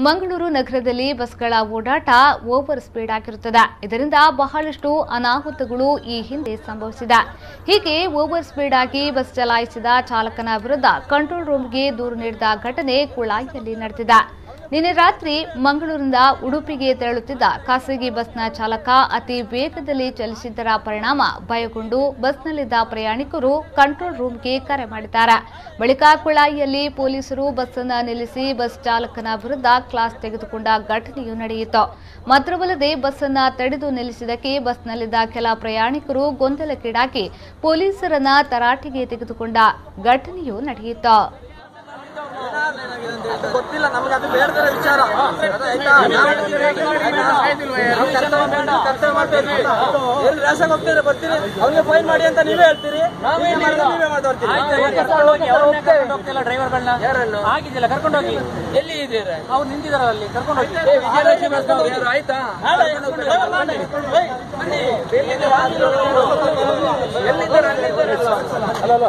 ಮಂಗಳೂರು ನಗರದಲ್ಲಿ ಬಸ್ಗಳ ಓಡಾಟ ಓವರ್ ಸ್ಪೀಡ್ ಆಗಿರುತ್ತದೆ ಇದರಿಂದ ಬಹಳಷ್ಟು ಅನಾಹುತಗಳು ಈ ಹಿಂದೆ ಸಂಭವಿಸಿದೆ ಹೀಗೆ ಓವರ್ ಸ್ಪೀಡ್ ಆಗಿ ಬಸ್ ಚಲಾಯಿಸಿದ ಚಾಲಕನ ವಿರುದ್ಧ ಕಂಟ್ರೋಲ್ ರೂಮ್ಗೆ ದೂರು ನೀಡಿದ ಘಟನೆ ಕುಳಾಯಿಯಲ್ಲಿ ನಡೆದಿದೆ ನಿನ್ನೆ ರಾತ್ರಿ ಮಂಗಳೂರಿನಿಂದ ಉಡುಪಿಗೆ ತೆರಳುತ್ತಿದ್ದ ಖಾಸಗಿ ಬಸ್ನ ಚಾಲಕ ಅತಿ ವೇಗದಲ್ಲಿ ಚಲಿಸಿದ್ದರ ಪರಿಣಾಮ ಭಯಗೊಂಡು ಬಸ್ನಲ್ಲಿದ್ದ ಪ್ರಯಾಣಿಕರು ಕಂಟ್ರೋಲ್ ರೂಮ್ಗೆ ಕರೆ ಮಾಡಿದ್ದಾರೆ ಬಳಿಕ ಕುಳಾಯಿಯಲ್ಲಿ ಪೊಲೀಸರು ಬಸ್ ಅನ್ನ ನಿಲ್ಲಿಸಿ ಬಸ್ ಚಾಲಕನ ವಿರುದ್ಧ ಕ್ಲಾಸ್ ತೆಗೆದುಕೊಂಡ ಘಟನೆಯು ನಡೆಯಿತು ಮಾತ್ರವಲ್ಲದೆ ಬಸ್ ಅನ್ನ ತಡೆದು ನಿಲ್ಲಿಸಿದ್ದಕ್ಕೆ ಬಸ್ನಲ್ಲಿದ್ದ ಕೆಲ ಪ್ರಯಾಣಿಕರು ಗೊಂದಲಕ್ಕೀಡಾಗಿ ಪೊಲೀಸರನ್ನ ತರಾಟೆಗೆ ತೆಗೆದುಕೊಂಡ ಘಟನೆಯು ನಡೆಯಿತು ಗೊತ್ತಿಲ್ಲ ನಮ್ಗೆ ಅದು ಬೇಡದರ ವಿಚಾರ ಆಯ್ತಾ? ನಾವು ಕರ್ತವ್ಯ ಮಾಡಿ- ಕರ್ತವ್ಯ ಮಾಡ್ಬೇಕು. ಎಲ್ಲಿ ರಾಸಾಗ ಹೋಗ್ತೀರಿ ಬರ್ತೀರಿ ಅವ್ರಿಗೆ ಫೈನ್ ಮಾಡಿ ಅಂತ ನೀವೇ ಹೇಳ್ತೀರಿ ನೀವೇ ಮಾಡಿದ್ರೆ ನೀವೇ ಮಾಡ್ತೀರಿ ಡ್ರೈವರ್ಗಳನ್ನ ಯಾರನ್ನು ಆಗಿದ್ದಿಲ್ಲ ಕರ್ಕೊಂಡು ಹೋಗಿ ಎಲ್ಲಿ ಇದ್ದೀರಾ ಅವ್ರು ನಿಂತಿದಾರಲ್ಲ ಅಲ್ಲಿ ಕರ್ಕೊಂಡು ಹೋಗಿ ಏ, ವಿಜಯಲಕ್ಷ್ಮಿ ಬಸ್ನವ್ರು ಯಾರು ಆಯ್ತಾ ಬನ್ನಿ. ಎಲ್ಲಿದ್ದೀರಾ? ಎಲ್ಲಿದ್ದೀರಾ? ಅಲ್ಲಿದ್ದೀರಾ?